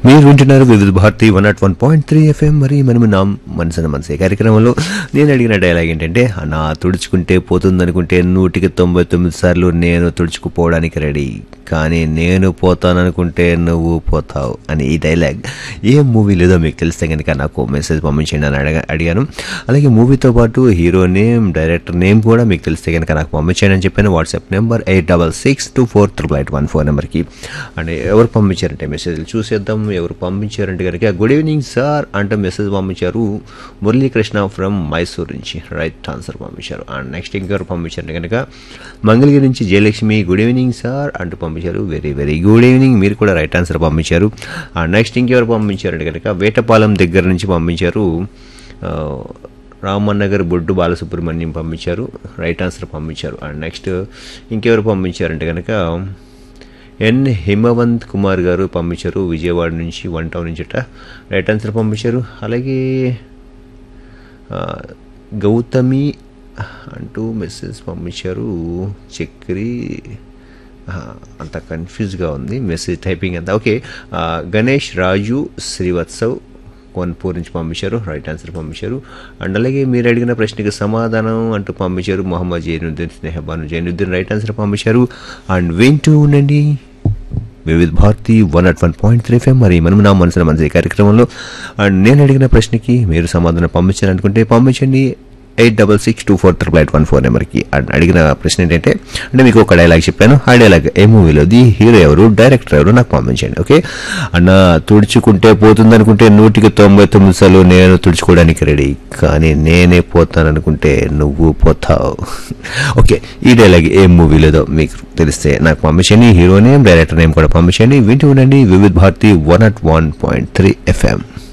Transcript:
మీరు వింటున్నారు Vividha Bharati one nought one point three FM మరి మనం నా మనసున మనసే కార్యక్రమంలో నేను అడిగిన డైలాగ్ ఏంటంటే నా తుడుచుకుంటే పోతుందనుకుంటే నూటికి తొంభై తొమ్మిది సార్లు నేను తుడుచుకుపోవడానికి రెడీ కానీ నేను పోతాననుకుంటే నువ్వు పోతావు అని ఈ డైలాగ్ ఏ మూవీ లేదో మీకు తెలిస్తే కనుక నాకు మెసేజ్ పంపించండి అని అడగ అడిగాను అలాగే మూవీతో పాటు హీరో నేమ్ డైరెక్టర్ నేమ్ కూడా మీకు తెలిస్తే కనుక నాకు పంపించండి అని చెప్పాను WhatsApp number eight double six two four triple eight one four నెంబర్కి అండ్ ఎవరు పంపించారంటే మెసేజ్లు చూసేద్దాం ఎవరు పంపించారంటే కనుక గుడ్ ఈవినింగ్ సార్ అంటూ మెసేజ్ పంపించారు మురళీకృష్ణ ఫ్రమ్ మైసూర్ నుంచి రైట్ ఆన్సర్ పంపించారు అండ్ నెక్స్ట్ ఇంకెవరు పంపించారంటే కనుక మంగళగిరి నుంచి జయలక్ష్మి గుడ్ ఈవినింగ్ సార్ అంటూ పంపించారు వెరీ వెరీ గుడ్ ఈవినింగ్ మీరు కూడా రైట్ ఆన్సర్ పంపించారు అండ్ నెక్స్ట్ ఇంకెవరు పంపించారంటే కనుక వేటపాలెం దగ్గర నుంచి పంపించారు ఆ, రామన్నగర్ బొడ్డు బాలసుబ్రహ్మణ్యం పంపించారు రైట్ ఆన్సర్ పంపించారు అండ్ నెక్స్ట్ ఇంకెవరు పంపించారంటే కనుక ఎన్ హిమవంత్ కుమార్ గారు పంపించారు విజయవాడ నుంచి వన్ టౌన్ నుంచి అట రైట్ ఆన్సర్ పంపించారు అలాగే ఆ, గౌతమి అంటూ మెసేజ్ పంపించారు చక్రి ఆ, అంత కన్ఫ్యూజ్గా ఉంది మెసేజ్ టైపింగ్ అంతా ఓకే ఆ, గణేష్ రాజు శ్రీవత్సవ్ కోన్పూర్ నుంచి పంపించారు రైట్ ఆన్సర్ పంపించారు అండ్ అలాగే మీరు అడిగిన ప్రశ్నకి సమాధానం అంటూ పంపించారు మొహమ్మద్ జైనుద్దీన్ స్నేహబాను జైనుద్దీన్ రైట్ ఆన్సర్ పంపించారు అండ్ వింటూ ఉండండి Vividh Bharati one at one point three five మరి మనం నా మనసున మనసు ఈ కార్యక్రమంలో అండ్ నేను అడిగిన ప్రశ్నకి మీరు సమాధానం పంపించాలనుకుంటే పంపించండి eight double six two four triple eight one four నెంబర్కి అండ్ అడిగిన ప్రశ్న ఏంటంటే అంటే మీకు ఒక డైలాగ్ చెప్పాను ఆ డైలాగ్ ఏ మూవీలోది హీరో ఎవరు డైరెక్టర్ ఎవరు నాకు పంపించండి ఓకే అన్న తుడుచుకుంటే పోతుందనుకుంటే నూటికి తొంభై తొమ్మిది సార్లు నేను తుడుచుకోవడానికి రెడీ కానీ నేనే పోతాననుకుంటే నువ్వు పోతావు ఓకే ఈ డైలాగ్ ఏ మూవీలోదో మీకు తెలిస్తే నాకు పంపించండి హీరో నేమ్ డైరెక్టర్ నేమ్ కూడా పంపించండి వింటూ ఉండండి Vividh Bharati one at one point three FM